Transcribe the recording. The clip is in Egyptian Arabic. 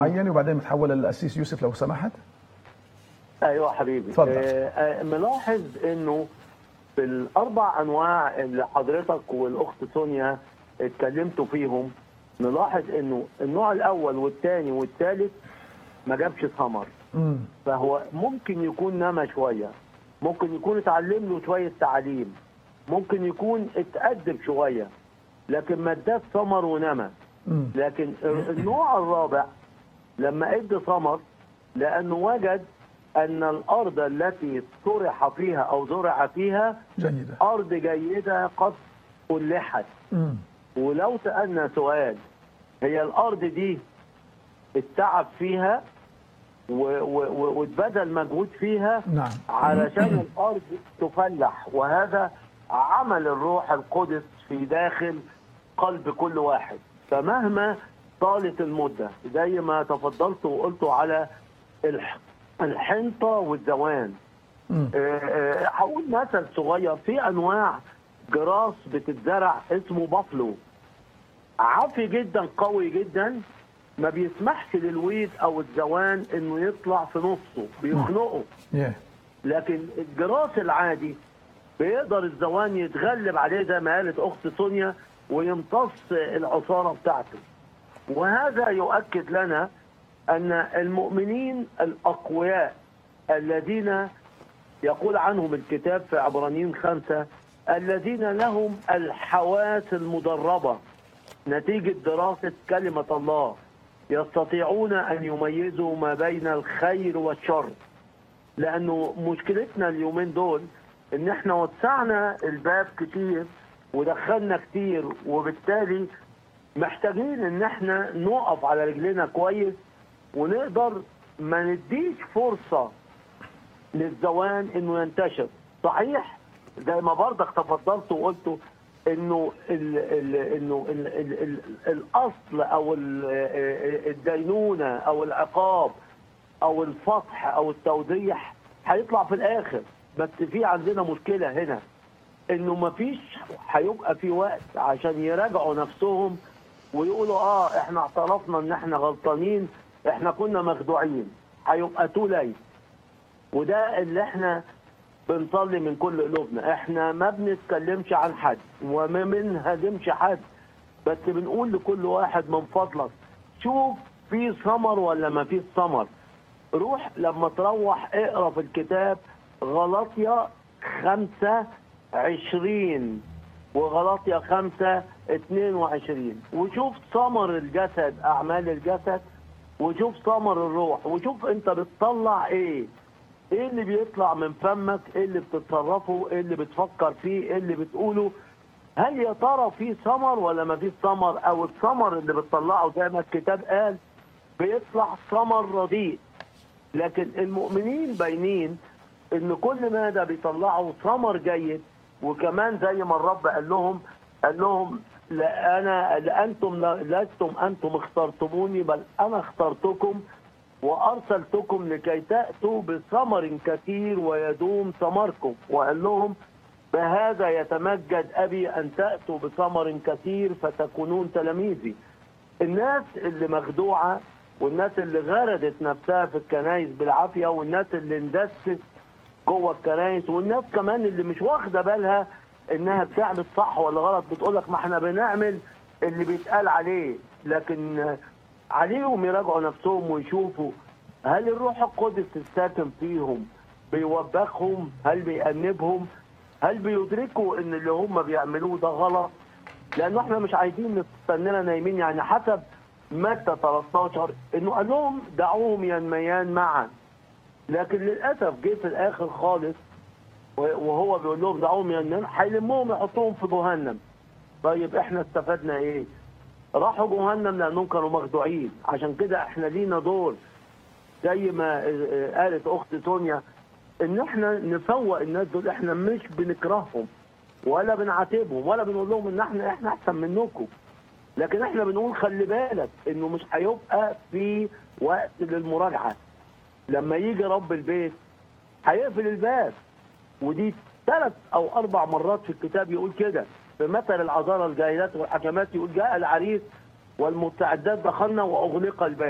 معين وبعدين بتحول للقسيس يوسف لو سمحت ايوه حبيبي اتفضل. آه، آه، ملاحظ انه في الاربع انواع اللي حضرتك والاخت سونيا اتكلمتوا فيهم نلاحظ انه النوع الاول والثاني والثالث ما جابش ثمر امم فهو ممكن يكون نما شويه ممكن يكون اتعلم له شويه تعليم ممكن يكون اتأدب شويه لكن ما اداش ثمر ونما امم لكن النوع الرابع لما ادى ثمر لانه وجد ان الارض التي طرح فيها او زرع فيها جيدة ارض جيده قد فلحت امم ولو سالنا سؤال هي الارض دي التعب فيها و- و- و- واتبذل مجهود فيها نعم علشان الارض تفلح وهذا عمل الروح القدس في داخل قلب كل واحد فمهما طالت المده زي ما تفضلت وقلت على الح- الحنطه والزوان امم آه، آه، هقول مثل صغير في انواع جراس بتتزرع اسمه بافلو عافي جدا قوي جدا ما بيسمحش للويد او الزوان انه يطلع في نصه بيخنقه yeah. لكن الجراس العادي بيقدر الزوان يتغلب عليه زي ما قالت اخت سونيا ويمتص العصاره بتاعته وهذا يؤكد لنا ان المؤمنين الاقوياء الذين يقول عنهم الكتاب في عبرانيين خمسة الذين لهم الحواس المدربة نتيجة دراسة كلمة الله يستطيعون أن يميزوا ما بين الخير والشر لأنه مشكلتنا اليومين دول إن إحنا وسعنا الباب كتير ودخلنا كتير وبالتالي محتاجين إن إحنا نقف على رجلنا كويس ونقدر ما نديش فرصة للزوان انه ينتشر صحيح زي ما برضك تفضلت وقلت انه ال ال انه ال ال ال الاصل او ال- الدينونه او العقاب او الفصح او التوضيح هيطلع في الاخر بس في عندنا مشكله هنا انه مفيش هيبقى في وقت عشان يراجعوا نفسهم ويقولوا اه احنا اعترفنا ان احنا غلطانين احنا كنا مخدوعين هيبقى تو ليت وده اللي احنا بنصلي من كل قلوبنا احنا ما بنتكلمش عن حد وما بنهاجمش حد بس بنقول لكل واحد من فضلك شوف في ثمر ولا ما فيش ثمر روح لما تروح اقرا في الكتاب غلطية خمسة عشرين وغلطية خمسة اتنين وعشرين وشوف ثمر الجسد أعمال الجسد وشوف ثمر الروح وشوف انت بتطلع ايه ايه اللي بيطلع من فمك ايه اللي بتتصرفه ايه اللي بتفكر فيه ايه اللي بتقوله هل يا ترى في ثمر ولا ما فيش ثمر او الثمر اللي بتطلعه زي ما الكتاب قال بيطلع ثمر رديء لكن المؤمنين باينين ان كل ما ده بيطلعوا ثمر جيد وكمان زي ما الرب قال لهم قال لهم لا انا لانتم لستم انتم اخترتموني بل انا اخترتكم وارسلتكم لكي تاتوا بثمر كثير ويدوم ثمركم وقال لهم بهذا يتمجد ابي ان تاتوا بثمر كثير فتكونون تلاميذي الناس اللي مخدوعه والناس اللي غردت نفسها في الكنايس بالعافيه والناس اللي اندست جوه الكنايس والناس كمان اللي مش واخده بالها انها بتعمل صح ولا غلط بتقول لك ما احنا بنعمل اللي بيتقال عليه لكن عليهم يراجعوا نفسهم ويشوفوا هل الروح القدس الساكن فيهم بيوبخهم هل بيأنبهم هل بيدركوا ان اللي هم بيعملوه ده غلط لانه احنا مش عايزين نستننا نايمين يعني حسب متى 13 انه قال لهم دعوهم ينميان معا لكن للاسف جه في الاخر خالص وهو بيقول لهم دعوهم ينميان هيلمهم يحطوهم في جهنم طيب احنا استفدنا ايه؟ راحوا جهنم لانهم كانوا مخدوعين عشان كده احنا لينا دور زي ما قالت اخت سونيا ان احنا نفوق الناس دول احنا مش بنكرههم ولا بنعاتبهم ولا بنقول لهم ان احنا احنا احسن منكم لكن احنا بنقول خلي بالك انه مش هيبقى في وقت للمراجعه لما يجي رب البيت هيقفل الباب ودي ثلاث او اربع مرات في الكتاب يقول كده في مثل العذارى الجاهلات والحكمات يقول جاء العريس والمستعدات دخلنا واغلق الباب